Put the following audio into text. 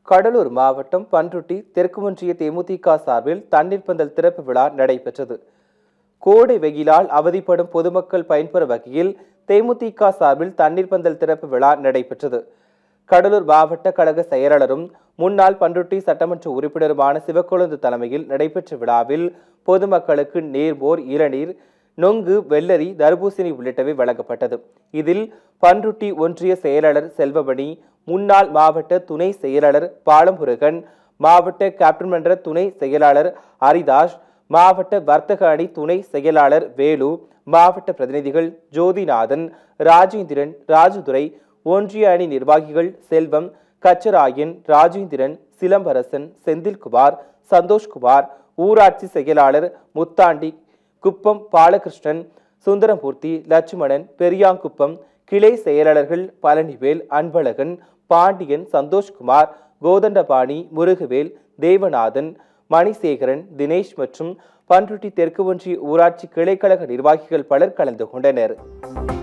கடலூர் மாவட்டம் பன்ருட்டி தெற்கு ஒன்றிய தேமுதிக சார்பில் தண்ணீர் பந்தல் திறப்பு விழா நடைபெற்றது கோடை வெயிலால் அவதிப்படும் பொதுமக்கள் பயன்பெறும் வகையில் தேமுதிக சார்பில் தண்ணீர் பந்தல் திறப்பு விழா நடைபெற்றது கடலூர் மாவட்ட கழக செயலாளரும் முன்னாள் பன்ருட்டி சட்டமன்ற உறுப்பினருமான சிவக்கொழுந்து தலைமையில் நடைபெற்ற விழாவில் பொதுமக்களுக்கு நேர்மோர் இளநீர் நொங்கு வெள்ளரி தர்பூசணி உள்ளிட்டவை வழங்கப்பட்டது இதில் பன்ருட்டி ஒன்றிய செயலாளர் செல்வமணி முன்னாள் மாவட்ட துணை செயலாளர் பாலமுருகன் மாவட்ட கேப்டன் மன்ற துணை செயலாளர் ஹரிதாஸ் மாவட்ட வர்த்தக அணி துணை செயலாளர் வேலு மாவட்ட பிரதிநிதிகள் ஜோதிநாதன் ராஜேந்திரன் ராஜதுரை ஒன்றிய அணி நிர்வாகிகள் செல்வம் கச்சராயன் ராஜேந்திரன் சிலம்பரசன் செந்தில்குமார் சந்தோஷ்குமார் ஊராட்சி செயலாளர் முத்தாண்டி குப்பம் பாலகிருஷ்ணன் சுந்தரமூர்த்தி லட்சுமணன் பெரியாங்குப்பம் கிளை செயலாளர்கள் பழனிவேல் அன்பழகன் பாண்டியன் சந்தோஷ்குமார் கோதண்டபாணி முருகவேல் தேவநாதன் மணிசேகரன் தினேஷ் மற்றும் பன்ருட்டி தெற்கு ஒன்றிய ஊராட்சி கிளைக்கழக நிர்வாகிகள் பலர் கலந்து கொண்டனர்